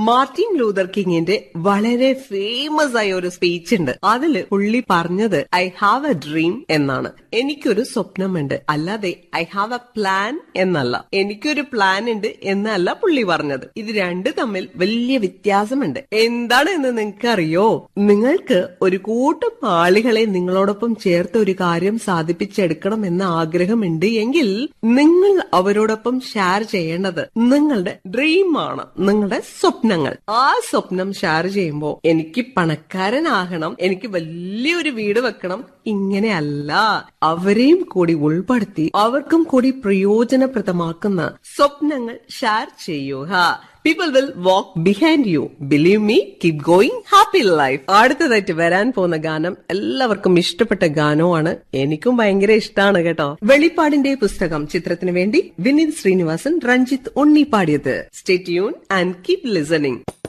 Martin Luther കിങ്ങിന്റെ വളരെ famous ആയ ഒരു സ്പീച്ച് ഉണ്ട് അതില് പുള്ളി പറഞ്ഞത് ഐ ഹാവ് എ ഡ്രീം എന്നാണ് എനിക്കൊരു സ്വപ്നമുണ്ട് അല്ലാതെ ഐ ഹാവ് എ പ്ലാൻ എന്നല്ല എനിക്കൊരു പ്ലാൻ ഉണ്ട് എന്നല്ല പുള്ളി പറഞ്ഞത് ഇത് രണ്ട് തമ്മിൽ വലിയ വ്യത്യാസമുണ്ട് എന്താണ് എന്ന് നിങ്ങൾക്ക് അറിയോ നിങ്ങൾക്ക് ഒരു കൂട്ടം ആളുകളെ നിങ്ങളോടൊപ്പം ചേർത്ത് ഒരു കാര്യം സാധിപ്പിച്ചെടുക്കണം എന്ന ആഗ്രഹമുണ്ട് എങ്കിൽ നിങ്ങൾ അവരോടൊപ്പം ഷെയർ ചെയ്യേണ്ടത് നിങ്ങളുടെ ഡ്രീം ആണ് നിങ്ങളുടെ സ്വപ്നങ്ങൾ ആ സ്വപ്നം ഷെയർ ചെയ്യുമ്പോൾ എനിക്ക് പണക്കാരനാകണം എനിക്ക് വലിയൊരു വീട് വെക്കണം ഇങ്ങനെയല്ല അവരെയും കൂടി ഉൾപ്പെടുത്തി അവർക്കും കൂടി പ്രയോജനപ്രദമാക്കുന്ന സ്വപ്നങ്ങൾ ഷെയർ ചെയ്യുക people will walk behind you believe me keep going happy life അടുത്തതായിട്ട് വരാൻ പോകുന്ന ഗാനം എല്ലാവർക്കും ഇഷ്ടപ്പെട്ട ഗാനമാണ് എനിക്കും ഭയങ്കര ഇഷ്ടമാണ് കേട്ടോ വെളിപ്പാടിന്റെ പുസ്തകം ചിത്രത്തിന് വേണ്ടി വിനീത് ശ്രീനിവാസൻ രഞ്ജിത്ത് ഉണ്ണി പാടിയത് stay tune and keep listening